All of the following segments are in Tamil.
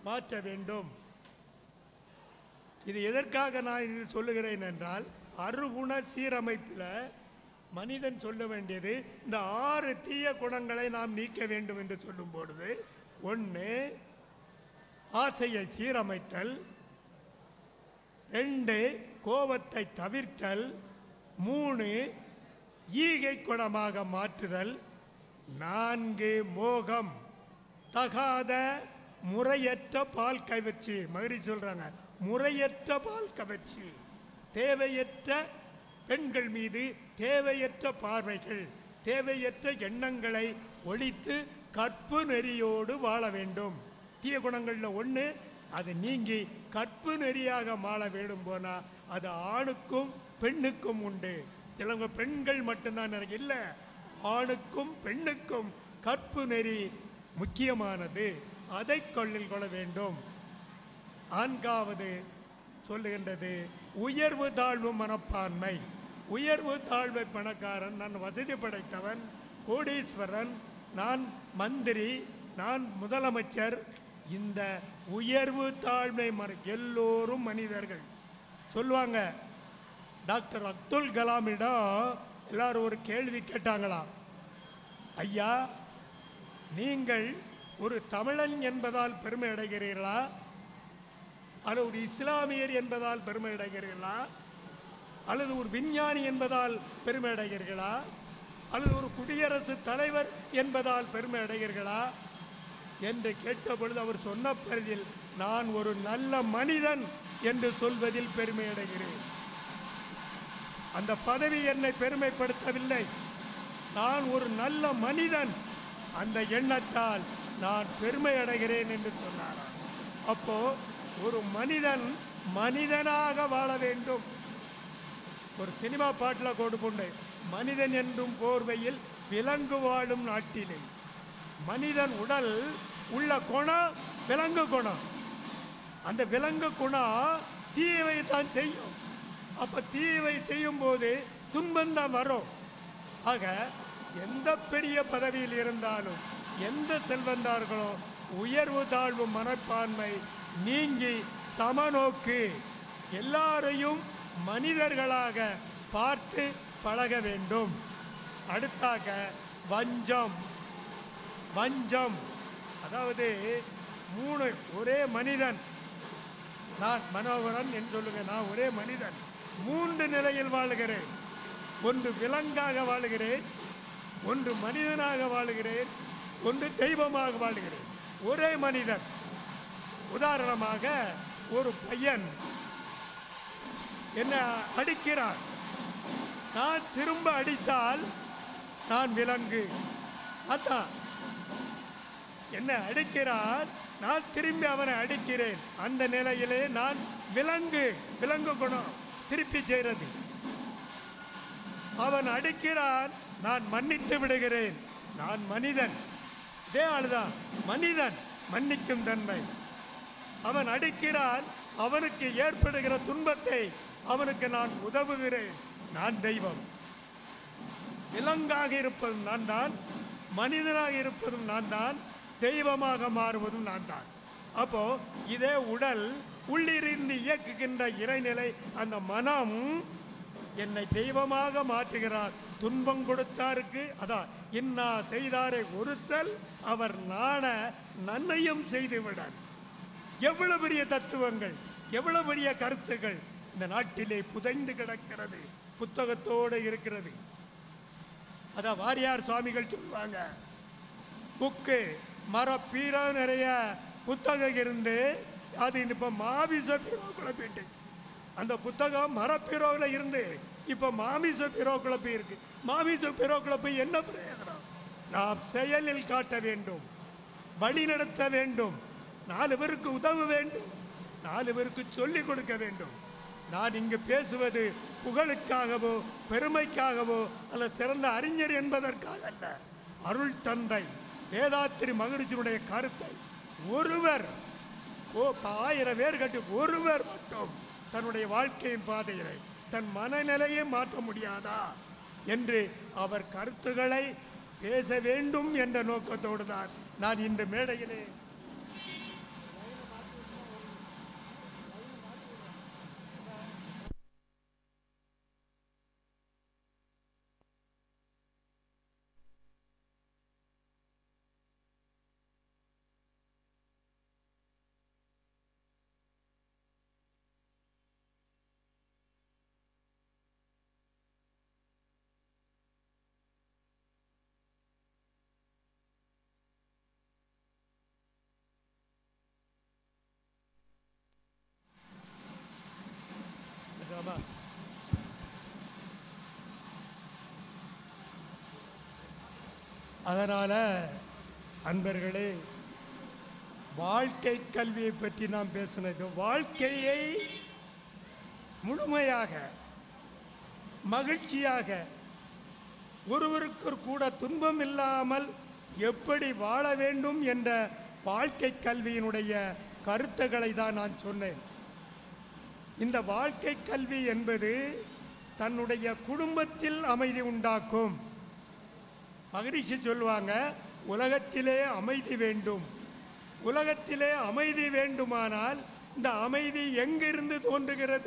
மாற்ற வேண்டும் இது எதற்காக நான் இது சொல்லுகிறேன் என்றால் அருகுண சீரமைப்பில் மனிதன் சொல்ல வேண்டியது இந்த ஆறு தீய குணங்களை நாம் நீக்க வேண்டும் என்று சொல்லும் பொழுது ஒன்று ஆசையை சீரமைத்தல் ரெண்டு கோபத்தை தவிர்த்தல் மூணு ஈகை குணமாக மாற்றுதல் நான்கு மோகம் தகாத முறையற்ற பால் கவர்ச்சி மகிழ்ச்சி சொல்றாங்க முறையற்ற பால் கவர்ச்சி தேவையற்ற பெண்கள் மீது தேவையற்ற பார்வைகள் தேவையற்ற எண்ணங்களை ஒழித்து கற்பு நெறியோடு வாழ வேண்டும் தீய குணங்களில் ஒன்று அது நீங்கி கற்பு நெறியாக வாழ வேண்டும் போனால் அது ஆணுக்கும் பெண்ணுக்கும் உண்டு சிலவங்க பெண்கள் மட்டும்தான் எனக்கு இல்லை ஆணுக்கும் பெண்ணுக்கும் கற்பு நெறி முக்கியமானது அதை கொள்ளில் கொள்ள வேண்டும் நான்காவது சொல்லுகின்றது உயர்வு தாழ்வு மனப்பான்மை உயர்வு தாழ்வை பணக்காரன் நான் வசதி படைத்தவன் கோடீஸ்வரன் நான் மந்திரி நான் முதலமைச்சர் இந்த உயர்வு தாழ்மை மன எல்லோரும் மனிதர்கள் சொல்லுவாங்க டாக்டர் அப்துல் கலாமிடம் எல்லாரும் ஒரு கேள்வி கேட்டாங்களாம் ஐயா நீங்கள் ஒரு தமிழன் என்பதால் பெருமை அடைகிறீர்களா அல்லது ஒரு இஸ்லாமியர் என்பதால் பெருமை அடைகிறீர்களா அல்லது ஒரு விஞ்ஞானி என்பதால் பெருமை அடைகிறீர்களா அல்லது ஒரு குடியரசுத் தலைவர் என்பதால் பெருமை அடைகிறீர்களா என்று கேட்ட பொழுது அவர் சொன்ன பகுதியில் நான் ஒரு நல்ல மனிதன் என்று சொல்வதில் பெருமை அடைகிறேன் அந்த பதவி என்னை பெருமைப்படுத்தவில்லை நான் ஒரு நல்ல மனிதன் அந்த எண்ணத்தால் நான் பெருமை அடைகிறேன் என்று சொன்னாராம் அப்போ ஒரு மனிதன் மனிதனாக வாழ வேண்டும் ஒரு சினிமா பாட்டில் கொடுப்புண்டு மனிதன் என்றும் போர்வையில் விலங்கு வாழும் நாட்டிலே மனிதன் உடல் உள்ள குணம் விலங்கு குணம் அந்த விலங்கு குணம் தீயவை தான் செய்யும் அப்ப தீயவை செய்யும் போது துன்பந்தான் வரும் ஆக எந்த பெரிய பதவியில் இருந்தாலும் எந்த செல்வந்தார்களோ உயர்வு தாழ்வு மனப்பான்மை நீங்கி சமநோக்கு எல்லாரையும் மனிதர்களாக பார்த்து பழக வேண்டும் அடுத்தாக வஞ்சம் வஞ்சம் அதாவது மூணு ஒரே மனிதன் நான் மனோகரன் என்று சொல்லுங்க நான் ஒரே மனிதன் மூன்று நிலையில் வாழுகிறேன் ஒன்று விலங்காக வாழுகிறேன் ஒன்று மனிதனாக வாழுகிறேன் ஒன்று தெய்வமாக வாழுகிறேன் ஒரே மனிதன் உதாரணமாக ஒரு பையன் என்ன அடிக்கிறான் நான் திரும்ப அடித்தால் நான் விலங்கு அதான் என்ன அடிக்கிறான் நான் திரும்பி அவனை அடிக்கிறேன் அந்த நிலையிலே நான் விலங்கு விலங்கு குணம் திருப்பி செய்கிறது அவன் அடிக்கிறான் நான் மன்னித்து விடுகிறேன் நான் மனிதன் இதே ஆளுதான் மனிதன் மன்னிக்கும் தன்மை அவன் அடிக்கிறான் அவனுக்கு ஏற்படுகிற துன்பத்தை அவனுக்கு நான் உதவுகிறேன் நான் தெய்வம் விலங்காக இருப்பதும் நான் தான் மனிதனாக இருப்பதும் நான் தான் தெய்வமாக மாறுவதும் நான் தான் அப்போ இதே உடல் உள்ளிருந்து இயக்குகின்ற இறைநிலை அந்த மனம் என்னை தெய்வமாக மாற்றுகிறார் துன்பம் கொடுத்தாருக்கு அதான் இன்னா செய்தாரை ஒருத்தல் அவர் நாண நன்மையும் செய்துவிடார் எவ்வளவு பெரிய தத்துவங்கள் எவ்வளவு பெரிய கருத்துகள் இந்த நாட்டிலே புதைந்து கிடக்கிறது புத்தகத்தோடு இருக்கிறது அதான் வாரியார் சுவாமிகள் சொல்லுவாங்க புக்கு மரப்பீரோ நிறைய புத்தகம் இருந்து அது இப்போ மாமிச பீரோக்குள்ள போயிட்டு அந்த புத்தகம் மரப்பீரோவில் இருந்து இப்போ மாமிச பீரோக்குள்ள போயிருக்கு மாமிச பீரோக்குள்ள போய் என்ன பிரயோஜனம் நாம் செயலில் காட்ட வேண்டும் வழி நடத்த வேண்டும் நாலு பேருக்கு உதவ வேண்டும் நாலு பேருக்கு சொல்லிக் கொடுக்க வேண்டும் நான் இங்கு பேசுவது புகழுக்காகவோ பெருமைக்காகவோ அல்ல சிறந்த அறிஞர் என்பதற்காக அல்ல அருள் தந்தை வேதாத்திரி மகிழ்ச்சியினுடைய கருத்தை ஒருவர் ஓ ஆயிரம் பேர் கட்டி ஒருவர் மட்டும் தன்னுடைய வாழ்க்கையின் பாதையிலே தன் மனநிலையை மாற்ற முடியாதா என்று அவர் கருத்துக்களை பேச வேண்டும் என்ற நோக்கத்தோடு தான் நான் இந்த மேடையிலே அதனால் அன்பர்களே வாழ்க்கை கல்வியை பற்றி நாம் பேசினது வாழ்க்கையை முழுமையாக மகிழ்ச்சியாக ஒருவருக்கு கூட துன்பம் இல்லாமல் எப்படி வாழ வேண்டும் என்ற வாழ்க்கை கல்வியினுடைய கருத்துக்களை தான் நான் சொன்னேன் இந்த வாழ்க்கை கல்வி என்பது தன்னுடைய குடும்பத்தில் அமைதி உண்டாக்கும் மகரிஷி சொல்லுவாங்க உலகத்திலே அமைதி வேண்டும் உலகத்திலே அமைதி வேண்டுமானால் இந்த அமைதி எங்கிருந்து தோன்றுகிறது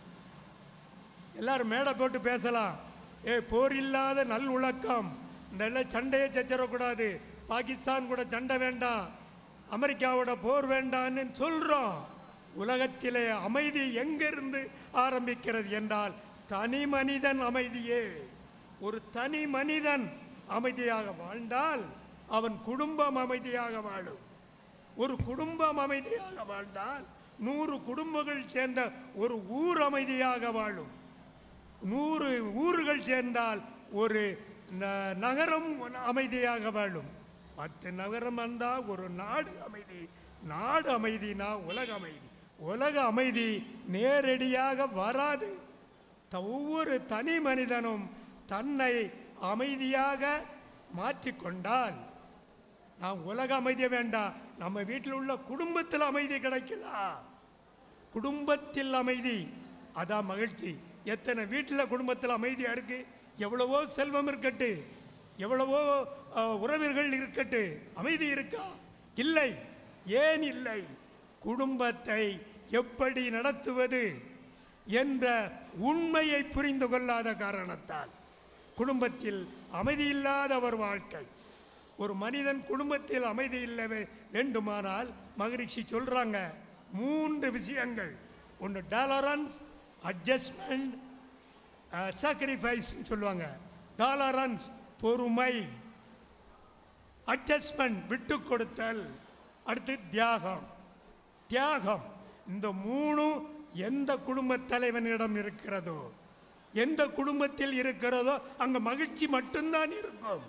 எல்லாரும் மேடை போட்டு பேசலாம் ஏ போர் இல்லாத நல்லுழக்கம் இந்த எல்லாம் சண்டையை சச்சரக்கூடாது பாகிஸ்தான் கூட சண்டை வேண்டாம் அமெரிக்காவோட போர் வேண்டான்னு சொல்கிறோம் உலகத்திலே அமைதி எங்கிருந்து ஆரம்பிக்கிறது என்றால் தனி மனிதன் அமைதியே ஒரு தனி மனிதன் அமைதியாக வாழ்ந்தால் அவன் குடும்பம் அமைதியாக வாழும் ஒரு குடும்பம் அமைதியாக வாழ்ந்தால் நூறு குடும்பங்கள் சேர்ந்த ஒரு ஊர் அமைதியாக வாழும் நூறு ஊர்கள் சேர்ந்தால் ஒரு ந- நகரம் அமைதியாக வாழும் பத்து நகரம் வந்தால் ஒரு நாடு அமைதி நாடு அமைதினா உலக அமைதி உலக அமைதி நேரடியாக வராது த- ஒவ்வொரு தனி மனிதனும் தன்னை அமைதியாக மாற்றிக்கொண்டால் நான் உலக அமைதி வேண்டாம் நம்ம வீட்டில் உள்ள குடும்பத்தில் அமைதி கிடைக்குதா குடும்பத்தில் அமைதி அதான் மகிழ்ச்சி எத்தனை வீட்டில் குடும்பத்தில் அமைதியாக இருக்கு எவ்வளவோ செல்வம் இருக்கட்டு எவ்வளவோ அஹ், உறவினர்கள் இருக்கட்டு அமைதி இருக்கா இல்லை ஏன் இல்லை குடும்பத்தை எப்படி நடத்துவது என்ற உண்மையை புரிந்து கொள்ளாத காரணத்தால் குடும்பத்தில் அமைதி இல்லாத ஒரு வாழ்க்கை ஒரு மனிதன் குடும்பத்தில் அமைதி இல்லவே வேண்டுமானால் மகரிஷி சொல்றாங்க மூன்று விஷயங்கள் ஒன்று டாலரன்ஸ் அட்ஜஸ்ட்மெண்ட் சாக்ரிஃபைஸ் சொல்லுவாங்க டாலரன்ஸ் பொறுமை அட்ஜஸ்ட்மெண்ட் விட்டு கொடுத்தல் அடுத்து தியாகம் தியாகம் இந்த மூணும் எந்த குடும்பத் தலைவனிடம் இருக்கிறதோ எந்த குடும்பத்தில் இருக்கிறதோ அங்க மகிழ்ச்சி மட்டும்தான் இருக்கும்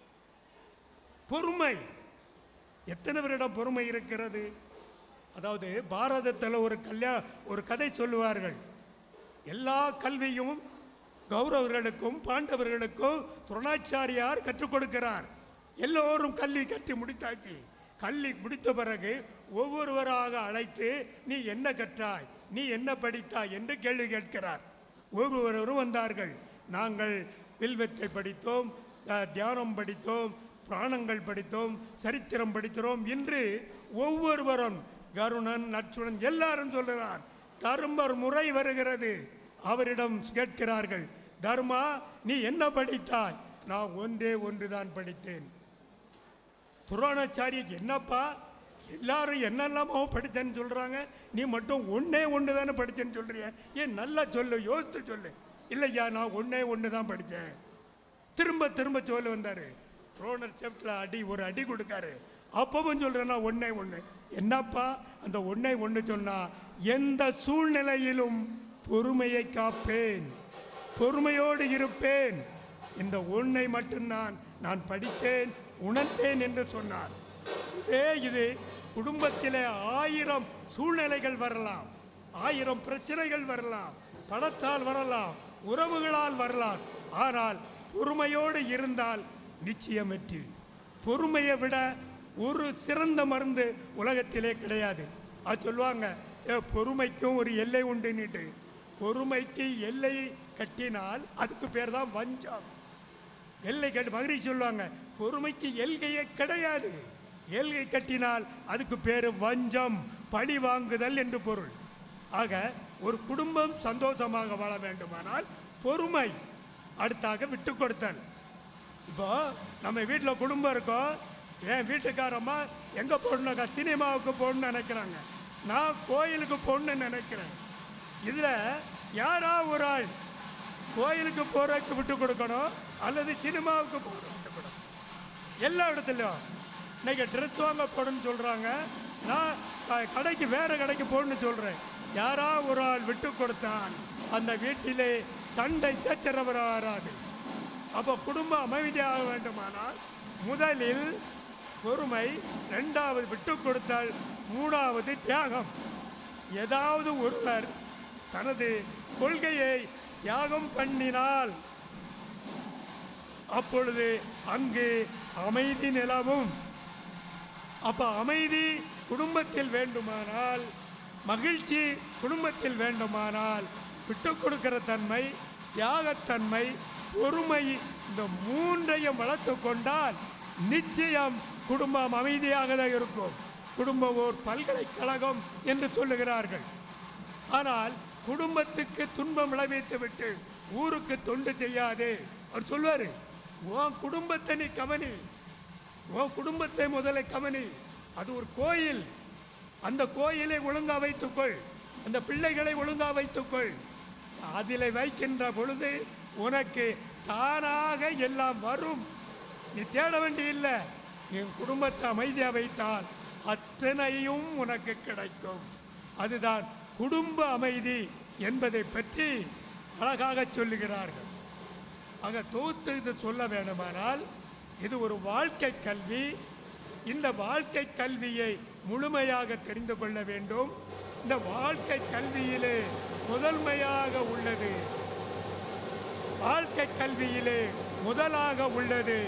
பொறுமை எத்தனை பேரிடம் பொறுமை இருக்கிறது அதாவது பாரதத்தில் ஒரு கல்யா ஒரு கதை சொல்லுவார்கள் எல்லா கல்வியும் கௌரவர்களுக்கும் பாண்டவர்களுக்கும் துரோணாச்சாரியார் கற்றுக் கொடுக்கிறார் எல்லோரும் கல்வி கற்று முடித்தாச்சு கல்வி முடித்த பிறகு ஒவ்வொருவராக அழைத்து நீ என்ன கற்றாய் நீ என்ன படித்தாய் என்று கேள்வி கேட்கிறார் ஒவ்வொருவரும் வந்தார்கள் நாங்கள் வில்வத்தை படித்தோம் அஹ், தியானம் படித்தோம் புராணங்கள் படித்தோம் சரித்திரம் படிக்கிறோம் என்று ஒவ்வொருவரும் கருணன் நச்சுணன் எல்லாரும் சொல்கிறார் தரும்பர் முறை வருகிறது அவரிடம் கேட்கிறார்கள் தர்மா நீ என்ன படித்தாய் நான் ஒன்றே ஒன்றுதான் படித்தேன் துரோணாச்சாரிக்கு என்னப்பா எல்லாரும் என்னெல்லாமோ படித்தேன்னு சொல்கிறாங்க நீ மட்டும் ஒன்றே ஒன்று தானே படித்தேன்னு சொல்கிறிய ஏன் நல்லா சொல்லு யோசித்து சொல்லு இல்லையா நான் ஒன்றே ஒன்று தான் படித்தேன் திரும்ப திரும்ப சொல்ல வந்தார் துரோணர் செப்டில் அடி ஒரு அடி கொடுக்காரு அப்பவும் சொல்கிறேன்னா ஒன்றே ஒன்று என்னப்பா அந்த ஒன்றே ஒன்று சொன்னா எந்த சூழ்நிலையிலும் பொறுமையை காப்பேன் பொறுமையோடு இருப்பேன் இந்த ஒன்றை மட்டும்தான் நான் படித்தேன் உணர்ந்தேன் என்று சொன்னார் இதே இது குடும்பத்திலே ஆயிரம் சூழ்நிலைகள் வரலாம் ஆயிரம் பிரச்சனைகள் வரலாம் பணத்தால் வரலாம் உறவுகளால் வரலாம் ஆனால் பொறுமையோடு இருந்தால் நிச்சயம் வெற்றி பொறுமையை விட ஒரு சிறந்த மருந்து உலகத்திலே கிடையாது அது சொல்லுவாங்க "ஏ, பொறுமைக்கும் ஒரு எல்லை உண்டுன்னுட்டு பொறுமைக்கு எல்லை கட்டினால் அதுக்கு பேர் தான் வஞ்சம் எல்லை கட்டு மகிழ்ச்சி சொல்லுவாங்க பொறுமைக்கு எல்கையே கிடையாது எல்கை கட்டினால் அதுக்கு பேர் வஞ்சம் பழி வாங்குதல் என்று பொருள் ஆக ஒரு குடும்பம் சந்தோஷமாக வாழ வேண்டுமானால் பொறுமை அடுத்தாக விட்டு கொடுத்தல் இப்போ நம்ம வீட்டில் குடும்பம் இருக்கோம் என் வீட்டுக்காரம்மா எங்கே போடணுக்கா சினிமாவுக்கு போகணும்னு நினைக்கிறாங்க நான் கோயிலுக்கு போகணும்னு நினைக்கிறேன் இதில் யாரா ஒரு ஆள் கோயிலுக்கு போகிறதுக்கு விட்டு கொடுக்கணும் அல்லது சினிமாவுக்கு போகிற விட்டு கொடுக்கணும் எல்லா இடத்துலையும் இன்னைக்கு ட்ரெஸ் வாங்க போகணும்னு சொல்கிறாங்க நான் க- கடைக்கு வேறு கடைக்கு போகணும்னு சொல்கிறேன் யாரா ஒரு ஆள் விட்டு கொடுத்தான் அந்த வீட்டிலே சண்டை சச்சரவு வராது அப்போ குடும்பம் அமைதியாக வேண்டுமானால் முதலில் பொறுமை இரண்டாவது விட்டு கொடுத்தல் மூணாவது தியாகம் ஏதாவது ஒருவர் தனது கொள்கையை தியாகம் பண்ணினால் அப்பொழுது அங்கு அமைதி நிலவும் அப்ப அமைதி குடும்பத்தில் வேண்டுமானால் மகிழ்ச்சி குடும்பத்தில் வேண்டுமானால் விட்டு கொடுக்கிற தன்மை தியாகத்தன்மை பொறுமை இந்த மூன்றையும் வளர்த்து கொண்டால் நிச்சயம் குடும்பம் அமைதியாக தான் இருக்கும் குடும்பம் ஓர் பல்கலைக்கழகம் என்று சொல்லுகிறார்கள் ஆனால் குடும்பத்துக்கு துன்பம் விளைவித்து விட்டு ஊருக்கு தொண்டு செய்யாதே அவர் சொல்வாரு உன் குடும்பத்தை நீ கவனி உன் குடும்பத்தை முதல்ல கவனி அது ஒரு கோயில் அந்த கோயிலை ஒழுங்கா வைத்துக்கொள் அந்த பிள்ளைகளை ஒழுங்கா வைத்துக்கொள் அதில் வைக்கின்ற பொழுது உனக்கு தானாக எல்லாம் வரும் நீ தேட வேண்டியில்லை நீ உன் குடும்பத்தை அமைதியாக வைத்தால் அத்தனையும் உனக்கு கிடைக்கும் அதுதான் குடும்ப அமைதி என்பதை பற்றி அழகாக சொல்லுகிறார்கள் ஆக தொகுத்து இது சொல்ல வேண்டுமானால் இது ஒரு வாழ்க்கை கல்வி இந்த வாழ்க்கை கல்வியை முழுமையாக தெரிந்து கொள்ள வேண்டும் இந்த வாழ்க்கை கல்வியிலே முதன்மையாக உள்ளது வாழ்க்கை கல்வியிலே முதலாக உள்ளது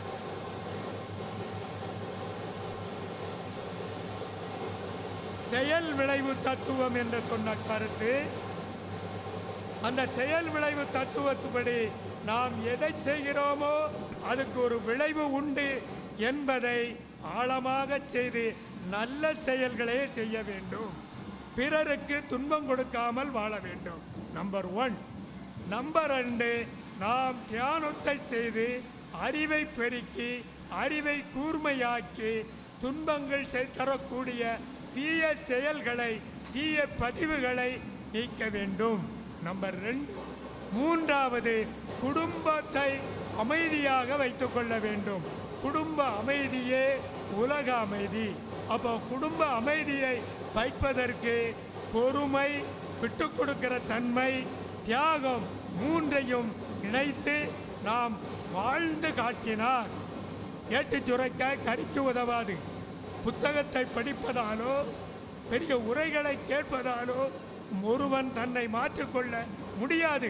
செயல் விளைவு தத்துவம் என்று சொன்ன கருத்து அந்த செயல் விளைவு தத்துவத்துப்படி நாம் எதை செய்கிறோமோ அதுக்கு ஒரு விளைவு உண்டு என்பதை ஆழமாக செய்து நல்ல செயல்களே செய்ய வேண்டும் பிறருக்கு துன்பம் கொடுக்காமல் வாழ வேண்டும் நம்பர் ஒன் நம்பர் ரெண்டு நாம் தியானத்தை செய்து அறிவை பெருக்கி அறிவை கூர்மையாக்கி துன்பங்கள் செய்- தரக்கூடிய தீய செயல்களை தீய பதிவுகளை நீக்க வேண்டும் நம்பர் ரெண்டு மூன்றாவது குடும்பத்தை அமைதியாக வைத்துக் கொள்ள வேண்டும் குடும்ப அமைதியே உலக அமைதி அப்போ குடும்ப அமைதியை வைப்பதற்கு பொறுமை விட்டு கொடுக்கிற தன்மை தியாகம் மூன்றையும் இணைத்து நாம் வாழ்ந்து காட்டினார் ஏட்டுச் சுரைக்க கறிக்கு உதவாது புத்தகத்தை படிப்பதாலோ பெரிய உரைகளை கேட்பதாலோ ஒருவன் தன்னை மாற்றிக்கொள்ள முடியாது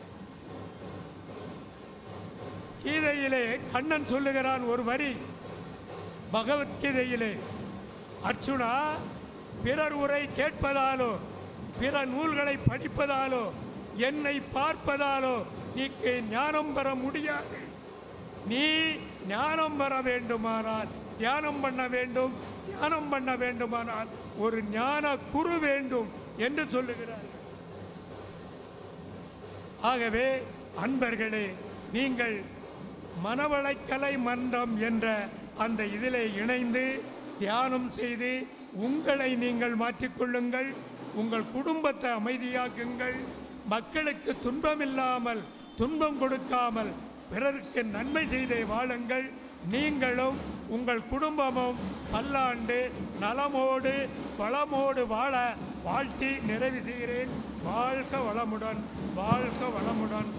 கீதையிலே கண்ணன் சொல்லுகிறான் ஒரு வரி பகவத்கீதையிலே அர்ச்சுனா பிறர் உரை கேட்பதாலோ பிற நூல்களை படிப்பதாலோ என்னை பார்ப்பதாலோ நீக்கு ஞானம் பெற முடியாது நீ ஞானம் பெற வேண்டுமானால் தியானம் பண்ண வேண்டும் தியானம் பண்ண வேண்டுமானால் ஒரு ஞான குரு வேண்டும் என்று சொல்லுகிறார் ஆகவே அன்பர்களே நீங்கள் மனவளக்கலை மன்றம் என்ற அந்த இதிலே இணைந்து தியானம் செய்து உங்களை நீங்கள் மாற்றிக்கொள்ளுங்கள் உங்கள் குடும்பத்தை அமைதியாக்குங்கள் மக்களுக்கு துன்பமில்லாமல் துன்பம் கொடுக்காமல் பிறருக்கு நன்மை செய்தே வாழுங்கள் நீங்களும் உங்கள் குடும்பமும் பல்லாண்டு நலமோடு வளமோடு வாழ வாழ்த்தி நிறைவு செய்கிறேன் வாழ்க வளமுடன் வாழ்க வளமுடன்